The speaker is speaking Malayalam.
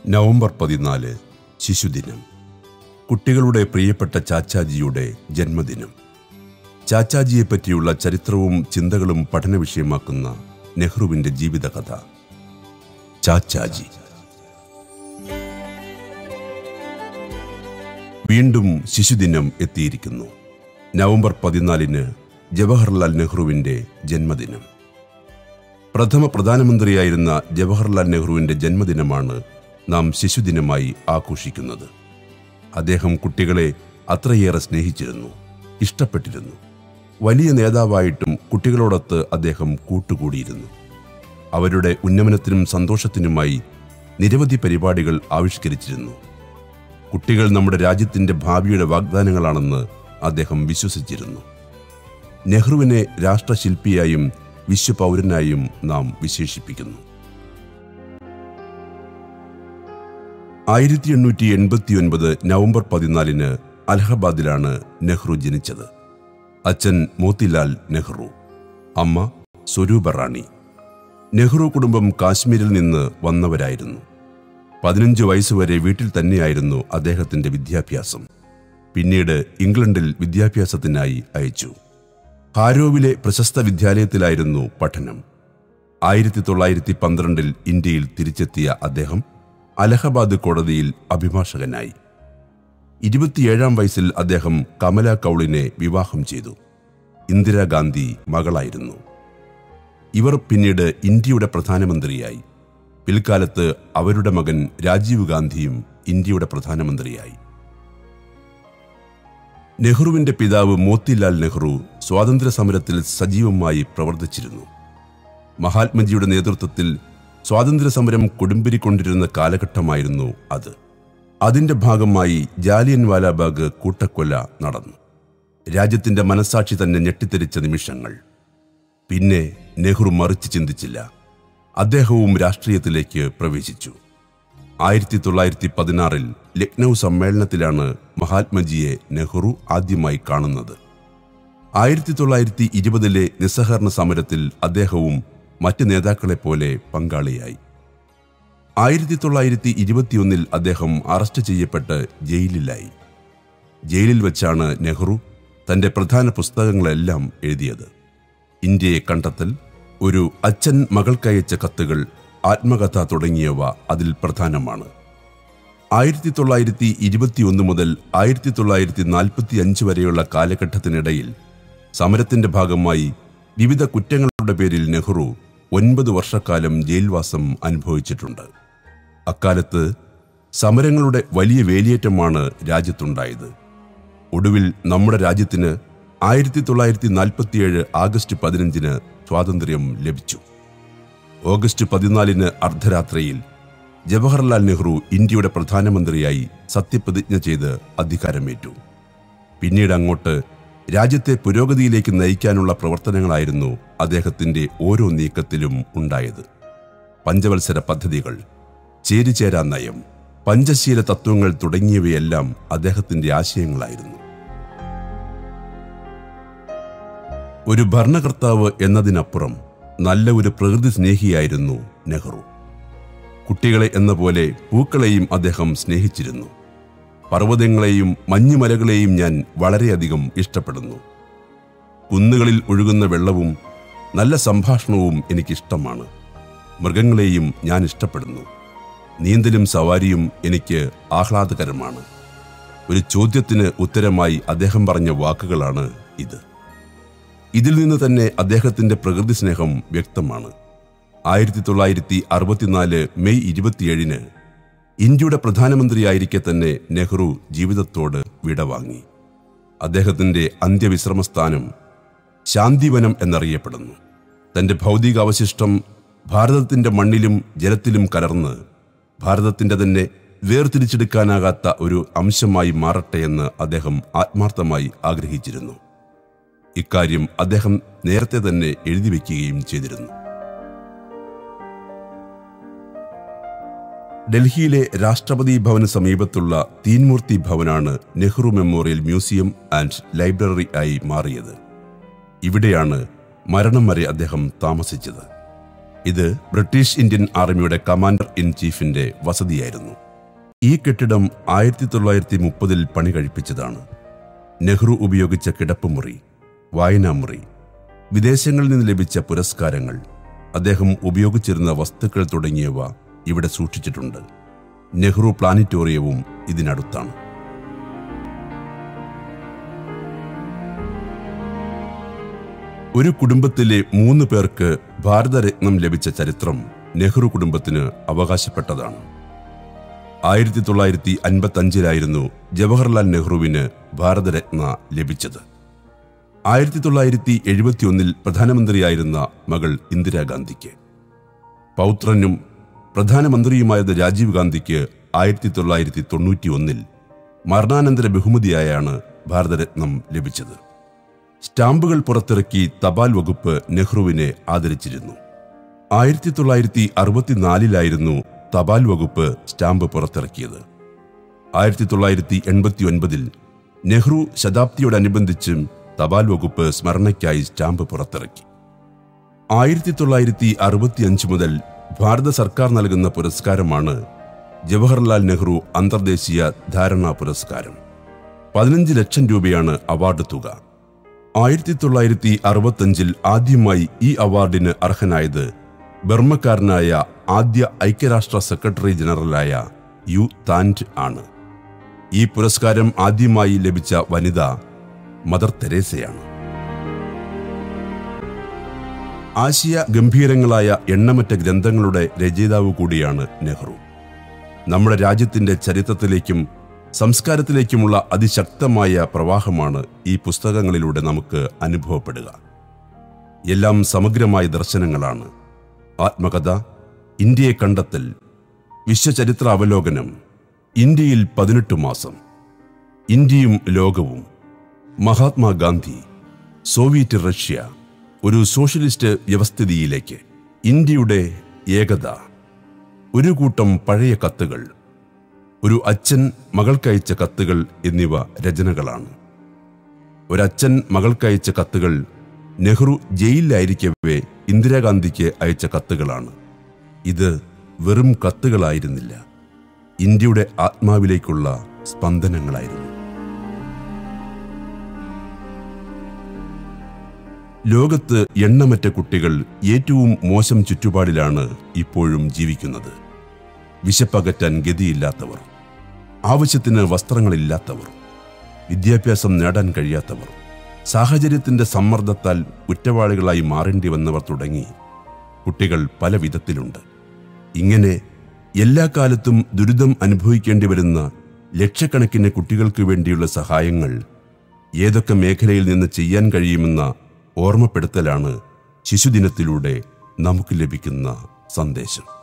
നവംബർ പതിനാല് ശിശുദിനം കുട്ടികളുടെ പ്രിയപ്പെട്ട ചാച്ചാജിയുടെ ജന്മദിനം ചാച്ചാജിയെ പറ്റിയുള്ള ചരിത്രവും ചിന്തകളും പഠന വിഷയമാക്കുന്ന നെഹ്റുവിന്റെ ജീവിതകഥ ചാച്ചാജി വീണ്ടും ശിശുദിനം എത്തിയിരിക്കുന്നു നവംബർ പതിനാലിന് ജവഹർലാൽ നെഹ്റുവിന്റെ ജന്മദിനം പ്രഥമ പ്രധാനമന്ത്രിയായിരുന്ന ജവഹർലാൽ നെഹ്റുവിന്റെ ജന്മദിനമാണ് നാം ശിശുദിനമായി ആഘോഷിക്കുന്നത് അദ്ദേഹം കുട്ടികളെ അത്രയേറെ സ്നേഹിച്ചിരുന്നു ഇഷ്ടപ്പെട്ടിരുന്നു വലിയ നേതാവായിട്ടും കുട്ടികളോടൊത്ത് അദ്ദേഹം കൂട്ടുകൂടിയിരുന്നു അവരുടെ ഉന്നമനത്തിനും സന്തോഷത്തിനുമായി നിരവധി പരിപാടികൾ ആവിഷ്കരിച്ചിരുന്നു കുട്ടികൾ നമ്മുടെ രാജ്യത്തിന്റെ ഭാവിയുടെ വാഗ്ദാനങ്ങളാണെന്ന് അദ്ദേഹം വിശ്വസിച്ചിരുന്നു നെഹ്റുവിനെ രാഷ്ട്രശില്പിയായും വിശ്വപൗരനായും നാം വിശേഷിപ്പിക്കുന്നു ആയിരത്തി എണ്ണൂറ്റി എൺപത്തി ഒൻപത് നവംബർ പതിനാലിന് അലഹബാദിലാണ് നെഹ്റു ജനിച്ചത് അച്ഛൻ മോത്തിലാൽ നെഹ്റു അമ്മ സ്വരൂപ റാണി നെഹ്റു കുടുംബം കാശ്മീരിൽ നിന്ന് വന്നവരായിരുന്നു പതിനഞ്ച് വയസ്സുവരെ വീട്ടിൽ തന്നെയായിരുന്നു അദ്ദേഹത്തിന്റെ വിദ്യാഭ്യാസം പിന്നീട് ഇംഗ്ലണ്ടിൽ വിദ്യാഭ്യാസത്തിനായി അയച്ചു ഹാരോവിലെ പ്രശസ്ത വിദ്യാലയത്തിലായിരുന്നു പഠനം ആയിരത്തി തൊള്ളായിരത്തി പന്ത്രണ്ടിൽ ഇന്ത്യയിൽ തിരിച്ചെത്തിയ അദ്ദേഹം അലഹബാദ് കോടതിയിൽ അഭിഭാഷകനായി ഇരുപത്തിയേഴാം വയസ്സിൽ അദ്ദേഹം കമല കൗളിനെ വിവാഹം ചെയ്തു ഇന്ദിരാഗാന്ധി മകളായിരുന്നു ഇവർ പിന്നീട് ഇന്ത്യയുടെ പ്രധാനമന്ത്രിയായി പിൽക്കാലത്ത് അവരുടെ മകൻ രാജീവ് ഗാന്ധിയും ഇന്ത്യയുടെ പ്രധാനമന്ത്രിയായി നെഹ്റുവിന്റെ പിതാവ് മോത്തിലാൽ നെഹ്റു സ്വാതന്ത്ര്യ സമരത്തിൽ സജീവമായി പ്രവർത്തിച്ചിരുന്നു മഹാത്മജിയുടെ നേതൃത്വത്തിൽ സ്വാതന്ത്ര്യ സമരം കൊടുമ്പിരിക്കൊണ്ടിരുന്ന കാലഘട്ടമായിരുന്നു അത് അതിന്റെ ഭാഗമായി ജാലിയൻ വാലാബാഗ് കൂട്ടക്കൊല നടന്നു രാജ്യത്തിന്റെ മനസാക്ഷി തന്നെ ഞെട്ടിത്തെരിച്ച നിമിഷങ്ങൾ പിന്നെ നെഹ്റു മറിച്ച് ചിന്തിച്ചില്ല അദ്ദേഹവും രാഷ്ട്രീയത്തിലേക്ക് പ്രവേശിച്ചു ആയിരത്തി തൊള്ളായിരത്തി പതിനാറിൽ ലക്നൗ സമ്മേളനത്തിലാണ് മഹാത്മജിയെ നെഹ്റു ആദ്യമായി കാണുന്നത് ആയിരത്തി തൊള്ളായിരത്തി ഇരുപതിലെ നിസ്സഹകരണ സമരത്തിൽ അദ്ദേഹവും മറ്റ് നേതാക്കളെപ്പോലെ പങ്കാളിയായി ആയിരത്തി തൊള്ളായിരത്തി ഇരുപത്തിയൊന്നിൽ അദ്ദേഹം അറസ്റ്റ് ചെയ്യപ്പെട്ട് ജയിലിലായി ജയിലിൽ വെച്ചാണ് നെഹ്റു തന്റെ പ്രധാന പുസ്തകങ്ങളെല്ലാം എഴുതിയത് ഇന്ത്യയെ കണ്ടെത്തൽ ഒരു അച്ഛൻ മകൾക്കയച്ച കത്തുകൾ ആത്മകഥ തുടങ്ങിയവ അതിൽ പ്രധാനമാണ് ആയിരത്തി തൊള്ളായിരത്തി ഇരുപത്തിയൊന്ന് മുതൽ ആയിരത്തി തൊള്ളായിരത്തി നാൽപ്പത്തി അഞ്ച് വരെയുള്ള കാലഘട്ടത്തിനിടയിൽ സമരത്തിന്റെ ഭാഗമായി വിവിധ കുറ്റങ്ങളുടെ പേരിൽ നെഹ്റു ഒൻപത് വർഷക്കാലം ജയിൽവാസം അനുഭവിച്ചിട്ടുണ്ട് അക്കാലത്ത് സമരങ്ങളുടെ വലിയ വേലിയേറ്റമാണ് രാജ്യത്തുണ്ടായത് ഒടുവിൽ നമ്മുടെ രാജ്യത്തിന് ആയിരത്തി തൊള്ളായിരത്തി നാൽപ്പത്തിയേഴ് ആഗസ്റ്റ് പതിനഞ്ചിന് സ്വാതന്ത്ര്യം ലഭിച്ചു ഓഗസ്റ്റ് പതിനാലിന് അർദ്ധരാത്രിയിൽ ജവഹർലാൽ നെഹ്റു ഇന്ത്യയുടെ പ്രധാനമന്ത്രിയായി സത്യപ്രതിജ്ഞ ചെയ്ത് അധികാരമേറ്റു പിന്നീട് അങ്ങോട്ട് രാജ്യത്തെ പുരോഗതിയിലേക്ക് നയിക്കാനുള്ള പ്രവർത്തനങ്ങളായിരുന്നു അദ്ദേഹത്തിന്റെ ഓരോ നീക്കത്തിലും ഉണ്ടായത് പഞ്ചവത്സര പദ്ധതികൾ ചേരിചേരാ നയം പഞ്ചശീല തത്വങ്ങൾ തുടങ്ങിയവയെല്ലാം അദ്ദേഹത്തിന്റെ ആശയങ്ങളായിരുന്നു ഒരു ഭരണകർത്താവ് എന്നതിനപ്പുറം നല്ല ഒരു പ്രകൃതി സ്നേഹിയായിരുന്നു നെഹ്റു കുട്ടികളെ എന്ന പോലെ പൂക്കളെയും അദ്ദേഹം സ്നേഹിച്ചിരുന്നു പർവ്വതങ്ങളെയും മഞ്ഞുമലകളെയും ഞാൻ വളരെയധികം ഇഷ്ടപ്പെടുന്നു കുന്നുകളിൽ ഒഴുകുന്ന വെള്ളവും നല്ല സംഭാഷണവും എനിക്കിഷ്ടമാണ് മൃഗങ്ങളെയും ഞാൻ ഇഷ്ടപ്പെടുന്നു നീന്തലും സവാരിയും എനിക്ക് ആഹ്ലാദകരമാണ് ഒരു ചോദ്യത്തിന് ഉത്തരമായി അദ്ദേഹം പറഞ്ഞ വാക്കുകളാണ് ഇത് ഇതിൽ നിന്ന് തന്നെ അദ്ദേഹത്തിന്റെ പ്രകൃതി സ്നേഹം വ്യക്തമാണ് ആയിരത്തി തൊള്ളായിരത്തി അറുപത്തിനാല് മെയ് ഇരുപത്തിയേഴിന് ഇന്ത്യയുടെ പ്രധാനമന്ത്രിയായിരിക്കെ തന്നെ നെഹ്റു ജീവിതത്തോട് വിടവാങ്ങി അദ്ദേഹത്തിന്റെ അന്ത്യവിശ്രമസ്ഥാനം ശാന്തിവനം എന്നറിയപ്പെടുന്നു തന്റെ ഭൗതികാവശിഷ്ടം ഭാരതത്തിന്റെ മണ്ണിലും ജലത്തിലും കലർന്ന് ഭാരതത്തിന്റെ തന്നെ വേർതിരിച്ചെടുക്കാനാകാത്ത ഒരു അംശമായി മാറട്ടെ എന്ന് അദ്ദേഹം ആത്മാർത്ഥമായി ആഗ്രഹിച്ചിരുന്നു ഇക്കാര്യം അദ്ദേഹം നേരത്തെ തന്നെ എഴുതി വയ്ക്കുകയും ചെയ്തിരുന്നു ഡൽഹിയിലെ രാഷ്ട്രപതി ഭവന് സമീപത്തുള്ള തീൻമൂർത്തി ഭവനാണ് Nehru memorial museum and library ആയി മാറിയത് ഇവിടെയാണ് മരണം വരെ അദ്ദേഹം താമസിച്ചത് ഇത് ബ്രിട്ടീഷ് ഇന്ത്യൻ ആർമിയുടെ കമാൻഡർ ഇൻ ചീഫിന്റെ വസതിയായിരുന്നു ഈ കെട്ടിടം ആയിരത്തി തൊള്ളായിരത്തി മുപ്പതിൽ പണി കഴിപ്പിച്ചതാണ് നെഹ്റു ഉപയോഗിച്ച കിടപ്പുമുറി വായനാമുറി വിദേശങ്ങളിൽ നിന്ന് ലഭിച്ച പുരസ്കാരങ്ങൾ അദ്ദേഹം ഉപയോഗിച്ചിരുന്ന വസ്തുക്കൾ തുടങ്ങിയവ ഇവിടെ സൂക്ഷിച്ചിട്ടുണ്ട് നെഹ്റു പ്ലാനറ്റോറിയവും ഇതിനടുത്താണ് ഒരു കുടുംബത്തിലെ മൂന്ന് പേർക്ക് ഭാരതരത്നം ലഭിച്ച ചരിത്രം നെഹ്റു കുടുംബത്തിന് അവകാശപ്പെട്ടതാണ് ആയിരത്തി തൊള്ളായിരത്തി അൻപത്തി അഞ്ചിലായിരുന്നു ജവഹർലാൽ നെഹ്റുവിന് ഭാരതരത്ന ലഭിച്ചത് ആയിരത്തി തൊള്ളായിരത്തി എഴുപത്തിയൊന്നിൽ പ്രധാനമന്ത്രിയായിരുന്ന മകൾ ഇന്ദിരാഗാന്ധിക്ക് പൗത്രനും പ്രധാനമന്ത്രിയുമായത് രാജീവ് ഗാന്ധിക്ക് ആയിരത്തി തൊള്ളായിരത്തി തൊണ്ണൂറ്റിയൊന്നിൽ മരണാനന്തര ബഹുമതിയായാണ് ഭാരതരത്നം ലഭിച്ചത് സ്റ്റാമ്പുകൾ പുറത്തിറക്കി തപാൽ വകുപ്പ് നെഹ്റുവിനെ ആദരിച്ചിരുന്നു ആയിരത്തി തൊള്ളായിരത്തി അറുപത്തിനാലിലായിരുന്നു തപാൽ വകുപ്പ് സ്റ്റാമ്പ് പുറത്തിറക്കിയത് ആയിരത്തി തൊള്ളായിരത്തി എൺപത്തി ഒൻപതിൽ നെഹ്റു ശതാബ്ദിയോടനുബന്ധിച്ചും തപാൽ വകുപ്പ് സ്മരണയ്ക്കായി സ്റ്റാമ്പ് പുറത്തിറക്കി ആയിരത്തി തൊള്ളായിരത്തി അറുപത്തിയഞ്ച് മുതൽ ഭാരത സർക്കാർ നൽകുന്ന പുരസ്കാരമാണ് ജവഹർലാൽ നെഹ്റു അന്തർദേശീയ ധാരണാ പുരസ്കാരം പതിനഞ്ച് ലക്ഷം രൂപയാണ് അവാർഡ് തുക ആയിരത്തി തൊള്ളായിരത്തി അറുപത്തഞ്ചിൽ ആദ്യമായി ഈ അവാർഡിന് അർഹനായത് ബർമ്മക്കാരനായ ആദ്യ ഐക്യരാഷ്ട്ര സെക്രട്ടറി ജനറലായ യു താൻഡ് ആണ് ഈ പുരസ്കാരം ആദ്യമായി ലഭിച്ച വനിത മദർ തെരേസയാണ് ആശയ ഗംഭീരങ്ങളായ എണ്ണമറ്റ ഗ്രന്ഥങ്ങളുടെ രചയിതാവ് കൂടിയാണ് നെഹ്റു നമ്മുടെ രാജ്യത്തിന്റെ ചരിത്രത്തിലേക്കും സംസ്കാരത്തിലേക്കുമുള്ള അതിശക്തമായ പ്രവാഹമാണ് ഈ പുസ്തകങ്ങളിലൂടെ നമുക്ക് അനുഭവപ്പെടുക എല്ലാം സമഗ്രമായ ദർശനങ്ങളാണ് ആത്മകഥ ഇന്ത്യയെ കണ്ടെത്തൽ വിശ്വചരിത്ര അവലോകനം ഇന്ത്യയിൽ പതിനെട്ട് മാസം ഇന്ത്യയും ലോകവും മഹാത്മാഗാന്ധി സോവിയറ്റ് റഷ്യ ഒരു സോഷ്യലിസ്റ്റ് വ്യവസ്ഥിതിയിലേക്ക് ഇന്ത്യയുടെ ഏകത ഒരു കൂട്ടം പഴയ കത്തുകൾ ഒരു അച്ഛൻ മകൾക്കയച്ച കത്തുകൾ എന്നിവ രചനകളാണ് ഒരച്ഛൻ മകൾക്കയച്ച കത്തുകൾ നെഹ്റു ജയിലിലായിരിക്കവേ ഇന്ദിരാഗാന്ധിക്ക് അയച്ച കത്തുകളാണ് ഇത് വെറും കത്തുകളായിരുന്നില്ല ഇന്ത്യയുടെ ആത്മാവിലേക്കുള്ള സ്പന്ദനങ്ങളായിരുന്നു ലോകത്ത് എണ്ണമറ്റ കുട്ടികൾ ഏറ്റവും മോശം ചുറ്റുപാടിലാണ് ഇപ്പോഴും ജീവിക്കുന്നത് വിശപ്പകറ്റാൻ ഗതിയില്ലാത്തവർ ആവശ്യത്തിന് വസ്ത്രങ്ങളില്ലാത്തവർ വിദ്യാഭ്യാസം നേടാൻ കഴിയാത്തവർ സാഹചര്യത്തിന്റെ സമ്മർദ്ദത്താൽ കുറ്റവാളികളായി മാറേണ്ടി വന്നവർ തുടങ്ങി കുട്ടികൾ പല വിധത്തിലുണ്ട് ഇങ്ങനെ എല്ലാ കാലത്തും ദുരിതം അനുഭവിക്കേണ്ടി വരുന്ന ലക്ഷക്കണക്കിന് കുട്ടികൾക്ക് വേണ്ടിയുള്ള സഹായങ്ങൾ ഏതൊക്കെ മേഖലയിൽ നിന്ന് ചെയ്യാൻ കഴിയുമെന്ന ഓർമ്മപ്പെടുത്തലാണ് ശിശുദിനത്തിലൂടെ നമുക്ക് ലഭിക്കുന്ന സന്ദേശം